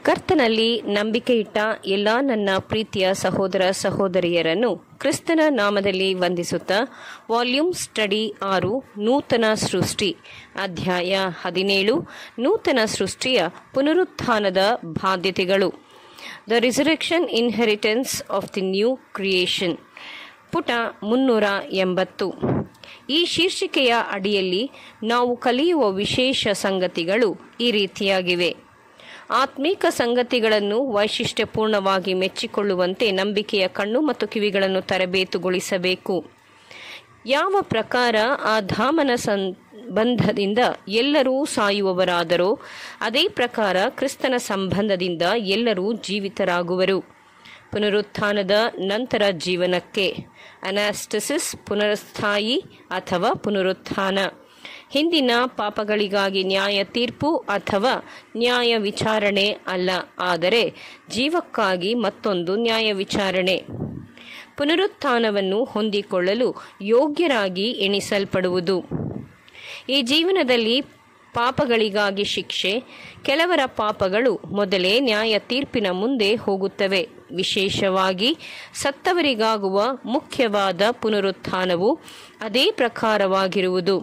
ಕರ್ತನಲ್ಲಿ ನಂಬಿಕೆಯಿಟ್ಟ ಎಲ್ಲ ನನ್ನ ಪ್ರೀತಿಯ ಸಹೋದರ ಸಹೋದರಿಯರನ್ನು ಕ್ರಿಸ್ತನ ನಾಮದಲ್ಲಿ ವಂದಿಸುತ್ತಾ ವಾಲ್ಯೂಮ್ ಸ್ಟಡಿ ಆರು ನೂತನ ಸೃಷ್ಟಿ ಅಧ್ಯಾಯ ಹದಿನೇಳು ನೂತನ ಸೃಷ್ಟಿಯ ಪುನರುತ್ಥಾನದ ಬಾಧ್ಯತೆಗಳು the resurrection inheritance of the new creation ಪುಟ ಮುನ್ನೂರ ಎಂಬತ್ತು ಈ ಶೀರ್ಷಿಕೆಯ ಅಡಿಯಲ್ಲಿ ನಾವು ಕಲಿಯುವ ವಿಶೇಷ ಸಂಗತಿಗಳು ಈ ರೀತಿಯಾಗಿವೆ ಆತ್ಮೀಕ ಸಂಗತಿಗಳನ್ನು ವೈಶಿಷ್ಟ್ಯಪೂರ್ಣವಾಗಿ ಮೆಚ್ಚಿಕೊಳ್ಳುವಂತೆ ನಂಬಿಕೆಯ ಕಣ್ಣು ಮತ್ತು ಕಿವಿಗಳನ್ನು ತರಬೇತುಗೊಳಿಸಬೇಕು ಯಾವ ಪ್ರಕಾರ ಆ ಧಾಮನ ಸಂಬಂಧದಿಂದ ಎಲ್ಲರೂ ಸಾಯುವವರಾದರೋ ಅದೇ ಪ್ರಕಾರ ಕ್ರಿಸ್ತನ ಸಂಬಂಧದಿಂದ ಎಲ್ಲರೂ ಜೀವಿತರಾಗುವರು ಪುನರುತ್ಥಾನದ ನಂತರ ಜೀವನಕ್ಕೆ ಅನಾಸ್ಟಸಿಸ್ ಪುನರುತ್ಥಾಯಿ ಅಥವಾ ಪುನರುತ್ಥಾನ ಹಿಂದಿನ ಪಾಪಗಳಿಗಾಗಿ ನ್ಯಾಯ ತೀರ್ಪು ಅಥವಾ ನ್ಯಾಯ ವಿಚಾರಣೆ ಅಲ್ಲ ಆದರೆ ಜೀವಕ್ಕಾಗಿ ಮತ್ತೊಂದು ನ್ಯಾಯ ವಿಚಾರಣೆ ಪುನರುತ್ಥಾನವನ್ನು ಹೊಂದಿಕೊಳ್ಳಲು ಯೋಗ್ಯರಾಗಿ ಎಣಿಸಲ್ಪಡುವುದು ಈ ಜೀವನದಲ್ಲಿ ಪಾಪಗಳಿಗಾಗಿ ಶಿಕ್ಷೆ ಕೆಲವರ ಪಾಪಗಳು ಮೊದಲೇ ನ್ಯಾಯ ತೀರ್ಪಿನ ಮುಂದೆ ಹೋಗುತ್ತವೆ ವಿಶೇಷವಾಗಿ ಸತ್ತವರಿಗಾಗುವ ಮುಖ್ಯವಾದ ಪುನರುತ್ಥಾನವು ಅದೇ ಪ್ರಕಾರವಾಗಿರುವುದು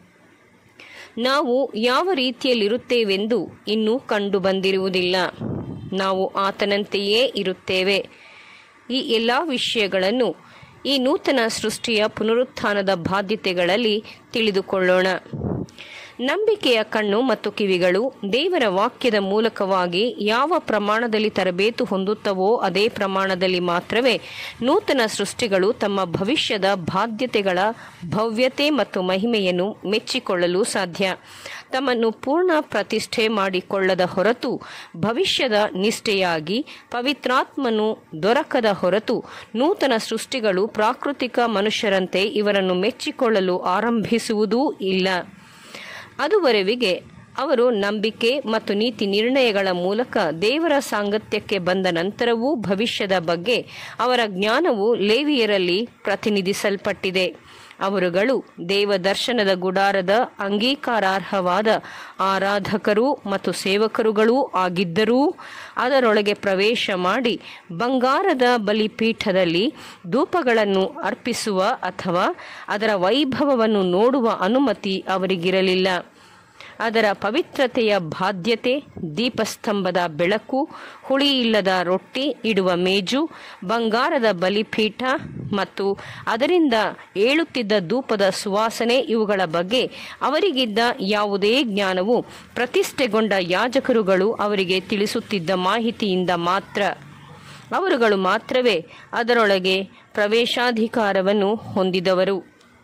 ನಾವು ಯಾವ ರೀತಿಯಲ್ಲಿರುತ್ತೇವೆಂದು ಇನ್ನೂ ಕಂಡು ಬಂದಿರುವುದಿಲ್ಲ ನಾವು ಆತನಂತೆಯೇ ಇರುತ್ತೇವೆ ಈ ಎಲ್ಲ ವಿಷಯಗಳನ್ನು ಈ ನೂತನ ಸೃಷ್ಟಿಯ ಪುನರುತ್ಥಾನದ ಬಾಧ್ಯತೆಗಳಲ್ಲಿ ತಿಳಿದುಕೊಳ್ಳೋಣ ನಂಬಿಕೆಯ ಕಣ್ಣು ಮತ್ತು ಕಿವಿಗಳು ದೇವರ ವಾಕ್ಯದ ಮೂಲಕವಾಗಿ ಯಾವ ಪ್ರಮಾಣದಲ್ಲಿ ತರಬೇತು ಹೊಂದುತ್ತವೋ ಅದೇ ಪ್ರಮಾಣದಲ್ಲಿ ಮಾತ್ರವೇ ನೂತನ ಸೃಷ್ಟಿಗಳು ತಮ್ಮ ಭವಿಷ್ಯದ ಬಾಧ್ಯತೆಗಳ ಭವ್ಯತೆ ಮತ್ತು ಮಹಿಮೆಯನ್ನು ಮೆಚ್ಚಿಕೊಳ್ಳಲು ಸಾಧ್ಯ ತಮ್ಮನ್ನು ಪೂರ್ಣ ಪ್ರತಿಷ್ಠೆ ಮಾಡಿಕೊಳ್ಳದ ಹೊರತು ಭವಿಷ್ಯದ ನಿಷ್ಠೆಯಾಗಿ ಪವಿತ್ರಾತ್ಮನು ದೊರಕದ ಹೊರತು ನೂತನ ಸೃಷ್ಟಿಗಳು ಪ್ರಾಕೃತಿಕ ಮನುಷ್ಯರಂತೆ ಇವರನ್ನು ಮೆಚ್ಚಿಕೊಳ್ಳಲು ಆರಂಭಿಸುವುದೂ ಇಲ್ಲ ಅದುವರೆವಿಗೆ ಅವರು ನಂಬಿಕೆ ಮತ್ತು ನೀತಿ ನಿರ್ಣಯಗಳ ಮೂಲಕ ದೇವರ ಸಾಂಗತ್ಯಕ್ಕೆ ಬಂದ ನಂತರವೂ ಭವಿಷ್ಯದ ಬಗ್ಗೆ ಅವರ ಜ್ಞಾನವು ಲೇವಿಯರಲ್ಲಿ ಪ್ರತಿನಿಧಿಸಲ್ಪಟ್ಟಿದೆ ಅವರುಗಳು ದೇವದರ್ಶನದ ಗುಡಾರದ ಅಂಗೀಕಾರಾರ್ಹವಾದ ಆರಾಧಕರು ಮತ್ತು ಸೇವಕರುಗಳೂ ಆಗಿದ್ದರೂ ಅದರೊಳಗೆ ಪ್ರವೇಶ ಮಾಡಿ ಬಂಗಾರದ ಬಲಿಪೀಠದಲ್ಲಿ ಧೂಪಗಳನ್ನು ಅರ್ಪಿಸುವ ಅಥವಾ ಅದರ ವೈಭವವನ್ನು ನೋಡುವ ಅನುಮತಿ ಅವರಿಗಿರಲಿಲ್ಲ ಅದರ ಪವಿತ್ರತೆಯ ಬಾಧ್ಯತೆ ದೀಪಸ್ತಂಭದ ಬೆಳಕು ಹುಳಿಯಿಲ್ಲದ ರೊಟ್ಟಿ ಇಡುವ ಮೇಜು ಬಂಗಾರದ ಬಲಿಪೀಠ ಮತ್ತು ಅದರಿಂದ ಏಳುತ್ತಿದ್ದ ಧೂಪದ ಸುವಾಸನೆ ಇವುಗಳ ಬಗ್ಗೆ ಅವರಿಗಿದ್ದ ಯಾವುದೇ ಜ್ಞಾನವು ಪ್ರತಿಷ್ಠೆಗೊಂಡ ಯಾಜಕರುಗಳು ಅವರಿಗೆ ತಿಳಿಸುತ್ತಿದ್ದ ಮಾಹಿತಿಯಿಂದ ಮಾತ್ರ ಅವರುಗಳು ಮಾತ್ರವೇ ಅದರೊಳಗೆ ಪ್ರವೇಶಾಧಿಕಾರವನ್ನು ಹೊಂದಿದವರು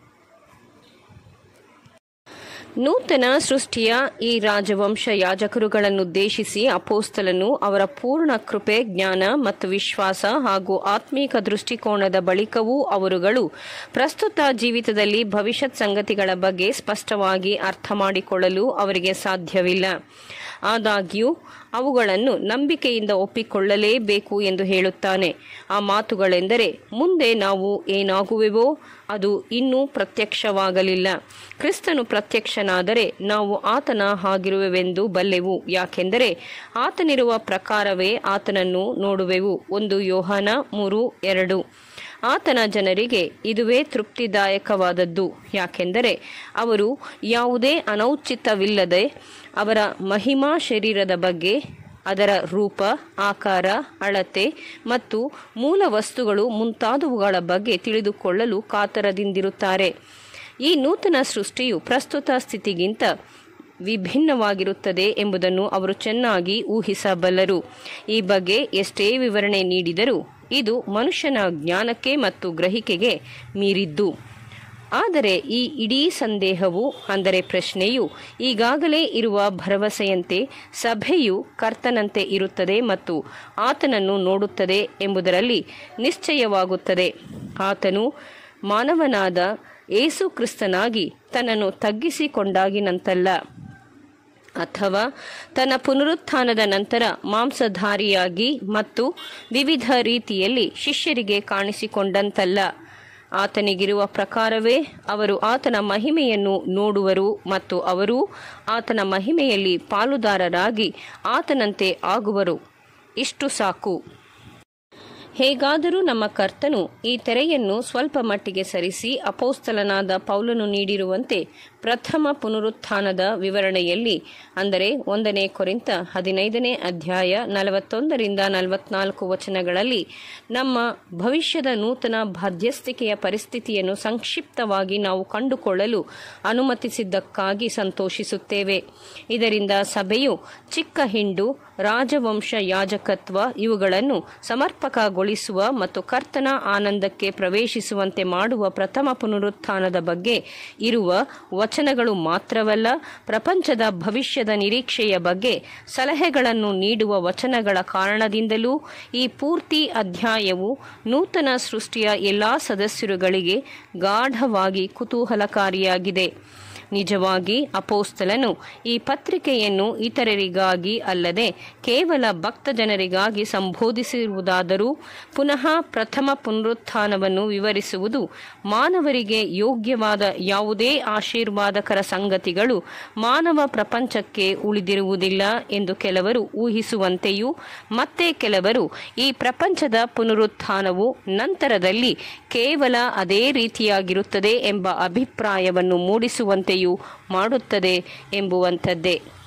ನೂತನ ಸೃಷ್ಟಿಯ ಈ ರಾಜವಂಶ ಯಾಜಕರುಗಳನ್ನುದ್ದೇಶಿಸಿ ಅಪೋಸ್ತಲನು ಅವರ ಪೂರ್ಣ ಕೃಪೆ ಜ್ಞಾನ ಮತ್ತು ವಿಶ್ವಾಸ ಹಾಗೂ ಆತ್ಮೀಕ ದೃಷ್ಟಿಕೋನದ ಬಳಿಕವೂ ಅವರುಗಳು ಪ್ರಸ್ತುತ ಜೀವಿತದಲ್ಲಿ ಭವಿಷ್ಯತ್ ಸಂಗತಿಗಳ ಬಗ್ಗೆ ಸ್ಪಷ್ಟವಾಗಿ ಅರ್ಥ ಮಾಡಿಕೊಳ್ಳಲು ಅವರಿಗೆ ಸಾಧ್ಯವಿಲ್ಲ ಆದಾಗ್ಯೂ ಅವುಗಳನ್ನು ನಂಬಿಕೆಯಿಂದ ಒಪ್ಪಿಕೊಳ್ಳಲೇಬೇಕು ಎಂದು ಹೇಳುತ್ತಾನೆ ಆ ಮಾತುಗಳೆಂದರೆ ಮುಂದೆ ನಾವು ಏನಾಗುವೆವೋ ಅದು ಇನ್ನೂ ಪ್ರತ್ಯಕ್ಷವಾಗಲಿಲ್ಲ ಕ್ರಿಸ್ತನು ಪ್ರತ್ಯಕ್ಷನಾದರೆ ನಾವು ಆತನ ಹಾಗಿರುವೆವೆಂದು ಬಲ್ಲೆವು ಯಾಕೆಂದರೆ ಆತನಿರುವ ಪ್ರಕಾರವೇ ಆತನನ್ನು ನೋಡುವೆವು ಒಂದು ಯೋಹಾನ ಮೂರು ಎರಡು ಆತನ ಜನರಿಗೆ ಇದುವೇ ತೃಪ್ತಿದಾಯಕವಾದದ್ದು ಯಾಕೆಂದರೆ ಅವರು ಯಾವುದೇ ಅನೌಚಿತವಿಲ್ಲದೆ ಅವರ ಮಹಿಮಾ ಶರೀರದ ಬಗ್ಗೆ ಅದರ ರೂಪ ಆಕಾರ ಅಳತೆ ಮತ್ತು ಮೂಲ ವಸ್ತುಗಳು ಮುಂತಾದವುಗಳ ಬಗ್ಗೆ ತಿಳಿದುಕೊಳ್ಳಲು ಕಾತರದಿಂದಿರುತ್ತಾರೆ ಈ ನೂತನ ಸೃಷ್ಟಿಯು ಪ್ರಸ್ತುತ ಸ್ಥಿತಿಗಿಂತ ವಿಭಿನ್ನವಾಗಿರುತ್ತದೆ ಎಂಬುದನ್ನು ಅವರು ಚೆನ್ನಾಗಿ ಊಹಿಸಬಲ್ಲರು ಈ ಬಗ್ಗೆ ಎಷ್ಟೇ ವಿವರಣೆ ನೀಡಿದರೂ ಇದು ಮನುಷ್ಯನ ಜ್ಞಾನಕ್ಕೆ ಮತ್ತು ಗ್ರಹಿಕೆಗೆ ಮೀರಿದ್ದು ಆದರೆ ಈ ಇಡೀ ಸಂದೇಹವು ಅಂದರೆ ಪ್ರಶ್ನೆಯು ಈಗಾಗಲೇ ಇರುವ ಭರವಸೆಯಂತೆ ಸಭೆಯು ಕರ್ತನಂತೆ ಇರುತ್ತದೆ ಮತ್ತು ಆತನನ್ನು ನೋಡುತ್ತದೆ ಎಂಬುದರಲ್ಲಿ ನಿಶ್ಚಯವಾಗುತ್ತದೆ ಆತನು ಮಾನವನಾದ ಏಸು ಕ್ರಿಸ್ತನಾಗಿ ತನ್ನನ್ನು ತಗ್ಗಿಸಿಕೊಂಡಾಗಿನಂತಲ್ಲ ಅಥವಾ ತನ್ನ ಪುನರುತ್ಥಾನದ ನಂತರ ಮಾಂಸಧಾರಿಯಾಗಿ ಮತ್ತು ವಿವಿಧ ರೀತಿಯಲ್ಲಿ ಶಿಷ್ಯರಿಗೆ ಕಾಣಿಸಿಕೊಂಡಂತಲ್ಲ ಆತನಿಗಿರುವ ಪ್ರಕಾರವೇ ಅವರು ಆತನ ಮಹಿಮೆಯನ್ನು ನೋಡುವರು ಮತ್ತು ಅವರೂ ಆತನ ಮಹಿಮೆಯಲ್ಲಿ ಪಾಲುದಾರರಾಗಿ ಆತನಂತೆ ಆಗುವರು ಇಷ್ಟು ಸಾಕು ಹೇಗಾದರೂ ನಮ್ಮ ಕರ್ತನು ಈ ತೆರೆಯನ್ನು ಸ್ವಲ್ಪ ಮಟ್ಟಿಗೆ ಸರಿಸಿ ಅಪೋಸ್ತಲನಾದ ಪೌಲನು ನೀಡಿರುವಂತೆ ಪ್ರಥಮ ಪುನರುತ್ಥಾನದ ವಿವರಣೆಯಲ್ಲಿ ಅಂದರೆ ಒಂದನೇ ಕೊರಿಂತ ಹದಿನೈದನೇ ಅಧ್ಯಾಯ ನಲವತ್ತೊಂದರಿಂದ ನಲವತ್ನಾಲ್ಕು ವಚನಗಳಲ್ಲಿ ನಮ್ಮ ಭವಿಷ್ಯದ ನೂತನ ಬಾಧ್ಯಸ್ಥಿಕೆಯ ಪರಿಸ್ಥಿತಿಯನ್ನು ಸಂಕ್ಷಿಪ್ತವಾಗಿ ನಾವು ಕಂಡುಕೊಳ್ಳಲು ಅನುಮತಿಸಿದ್ದಕ್ಕಾಗಿ ಸಂತೋಷಿಸುತ್ತೇವೆ ಇದರಿಂದ ಸಭೆಯು ಚಿಕ್ಕ ಹಿಂಡು ರಾಜವಂಶ ಯಾಜಕತ್ವ ಇವುಗಳನ್ನು ಸಮರ್ಪಕಗೊಳಿಸುವ ಮತ್ತು ಕರ್ತನ ಆನಂದಕ್ಕೆ ಪ್ರವೇಶಿಸುವಂತೆ ಮಾಡುವ ಪ್ರಥಮ ಪುನರುತ್ಥಾನದ ಬಗ್ಗೆ ಇರುವ ವಚನಗಳು ಮಾತ್ರವಲ್ಲ ಪ್ರಪಂಚದ ಭವಿಷ್ಯದ ನಿರೀಕ್ಷೆಯ ಬಗ್ಗೆ ಸಲಹೆಗಳನ್ನು ನೀಡುವ ವಚನಗಳ ಕಾರಣದಿಂದಲೂ ಈ ಪೂರ್ತಿ ಅಧ್ಯಾಯವು ನೂತನ ಸೃಷ್ಟಿಯ ಎಲ್ಲಾ ಸದಸ್ಯರುಗಳಿಗೆ ಗಾಢವಾಗಿ ಕುತೂಹಲಕಾರಿಯಾಗಿದೆ ನಿಜವಾಗಿ ಅಪೋಸ್ತಲನು ಈ ಪತ್ರಿಕೆಯನ್ನು ಇತರರಿಗಾಗಿ ಅಲ್ಲದೆ ಕೇವಲ ಭಕ್ತ ಜನರಿಗಾಗಿ ಸಂಬೋಧಿಸಿರುವುದಾದರೂ ಪುನಃ ಪ್ರಥಮ ಪುನರುತ್ಥಾನವನ್ನು ವಿವರಿಸುವುದು ಮಾನವರಿಗೆ ಯೋಗ್ಯವಾದ ಯಾವುದೇ ಆಶೀರ್ವಾದಕರ ಸಂಗತಿಗಳು ಮಾನವ ಪ್ರಪಂಚಕ್ಕೆ ಉಳಿದಿರುವುದಿಲ್ಲ ಎಂದು ಕೆಲವರು ಊಹಿಸುವಂತೆಯೂ ಮತ್ತೆ ಕೆಲವರು ಈ ಪ್ರಪಂಚದ ಪುನರುತ್ಥಾನವು ನಂತರದಲ್ಲಿ ಕೇವಲ ಅದೇ ರೀತಿಯಾಗಿರುತ್ತದೆ ಎಂಬ ಅಭಿಪ್ರಾಯವನ್ನು ಮೂಡಿಸುವಂತೆಯೂ ಮಾಡುತ್ತದೆ ಎಂಬುವಂಥದ್ದೇ